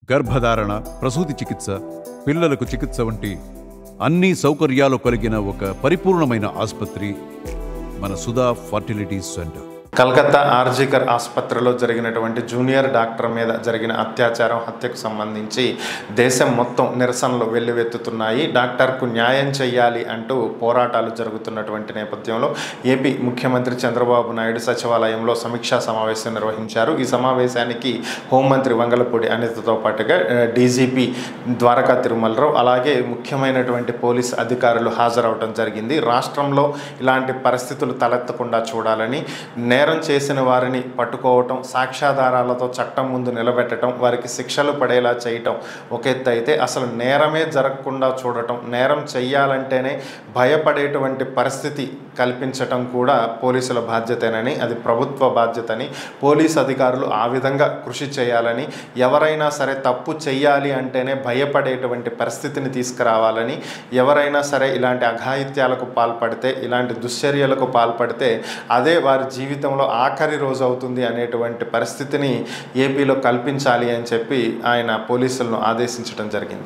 గర్భధారణ ప్రసూతి చికిత్స పిల్లలకు చికిత్స వంటి అన్ని సౌకర్యాలు కలిగిన ఒక పరిపూర్ణమైన ఆసుపత్రి మన సుధా ఫర్టిలిటీ సెంటర్ కలకత్తా ఆర్జికర్ ఆసుపత్రిలో జరిగినటువంటి జూనియర్ డాక్టర్ మీద జరిగిన అత్యాచారం హత్యకు సంబంధించి దేశం మొత్తం నిరసనలు వెల్లువెత్తుతున్నాయి డాక్టర్కు న్యాయం చేయాలి అంటూ పోరాటాలు జరుగుతున్నటువంటి నేపథ్యంలో ఏపీ ముఖ్యమంత్రి చంద్రబాబు నాయుడు సచివాలయంలో సమీక్షా సమావేశం నిర్వహించారు ఈ సమావేశానికి హోంమంత్రి వంగలపూడి అనితతో పాటుగా ఆ, డీజీపీ ద్వారకా తిరుమలరావు అలాగే ముఖ్యమైనటువంటి పోలీస్ అధికారులు హాజరవడం జరిగింది రాష్ట్రంలో ఇలాంటి పరిస్థితులు తలెత్తకుండా చూడాలని నేరం చేసిన వారిని పట్టుకోవటం సాక్ష్యాధారాలతో చట్టం ముందు నిలబెట్టడం వారికి శిక్షలు పడేలా చేయటం ఒక ఎత్తు అయితే అసలు నేరమే జరగకుండా చూడటం నేరం చెయ్యాలంటేనే భయపడేటువంటి పరిస్థితి కల్పించటం కూడా పోలీసుల బాధ్యతేనని అది ప్రభుత్వ బాధ్యతని పోలీస్ అధికారులు ఆ విధంగా కృషి చేయాలని ఎవరైనా సరే తప్పు చెయ్యాలి అంటేనే భయపడేటువంటి పరిస్థితిని తీసుకురావాలని ఎవరైనా సరే ఇలాంటి అఘాయిత్యాలకు పాల్పడితే ఇలాంటి దుశ్చర్యలకు పాల్పడితే అదే వారి జీవితంలో ఆఖరి రోజు అవుతుంది అనేటువంటి పరిస్థితిని ఏపీలో కల్పించాలి అని చెప్పి ఆయన పోలీసులను ఆదేశించడం జరిగింది